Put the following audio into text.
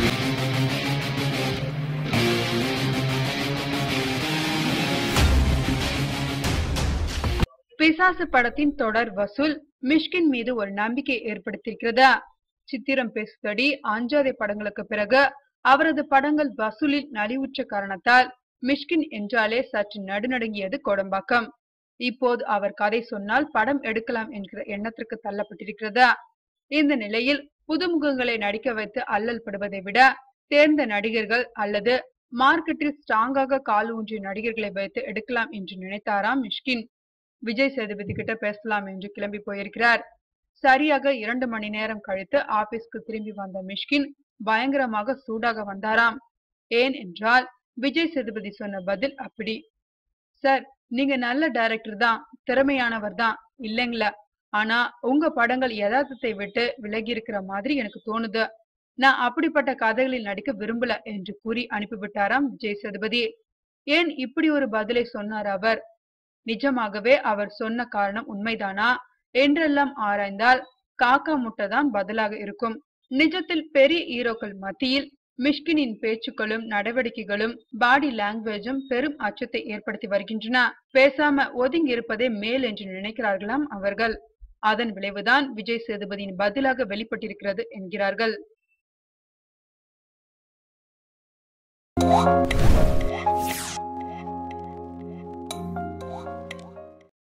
பிசாசு படத்தின் தொடர் வசூல் மிஷ்கின் மீது ஒரு நம்பிக்கை ஏற்படுத்தியிருக்கிறது சித்திரம் பேசுதடி அஞ்சாதை படங்களுக்கு பிறகு அவரது படங்கள் வசூலில் நலிவுற்ற காரணத்தால் மிஷ்கின் என்றாலே சற்று நடுநடுங்கியது கோடம்பாக்கம் இப்போது அவர் கதை சொன்னால் படம் எடுக்கலாம் என்கிற எண்ணத்திற்கு தள்ளப்பட்டிருக்கிறது இந்த நிலையில் புதுமுகங்களை நடிக்க வைத்து அல்லல் படுவதை விட தேர்ந்த நடிகர்கள் அல்லது மார்க்கெட்டில் ஸ்ட்ராங்காக கால் ஊன்றிய நடிகர்களை வைத்து எடுக்கலாம் என்று நினைத்தாராம் மிஷ்கின் விஜய் சேதுபதி கிட்ட பேசலாம் என்று கிளம்பி போயிருக்கிறார் சரியாக இரண்டு மணி நேரம் கழித்து ஆபீஸ்க்கு திரும்பி வந்த மிஷ்கின் பயங்கரமாக சூடாக வந்தாராம் ஏன் என்றால் விஜய் சேதுபதி சொன்ன பதில் அப்படி சார் நீங்க நல்ல டைரக்டர் தான் திறமையானவர் தான் இல்லைங்களா ஆனா உங்க படங்கள் யதார்த்தத்தை விட்டு விலகி இருக்கிற மாதிரி எனக்கு தோணுது நான் அப்படிப்பட்ட கதைகளில் நடிக்க விரும்பல என்று கூறி அனுப்பிவிட்டாராம் விஜய் சேதுபதி ஏன் இப்படி ஒரு பதிலை சொன்னார் அவர் நிஜமாகவே அவர் சொன்ன காரணம் உண்மைதானா என்றெல்லாம் ஆராய்ந்தால் காக்கா முட்டை தான் பதிலாக இருக்கும் நிஜத்தில் பெரிய ஹீரோக்கள் மத்தியில் மிஷ்கினின் பேச்சுக்களும் நடவடிக்கைகளும் பாடி லாங்குவேஜும் பெரும் அச்சத்தை ஏற்படுத்தி வருகின்றன பேசாம ஒதுங்கி இருப்பதே மேல் என்று நினைக்கிறார்களாம் அவர்கள் அதன் விளைவுதான் விஜய் சேதுபதியின் பதிலாக வெளிப்பட்டிருக்கிறது என்கிறார்கள்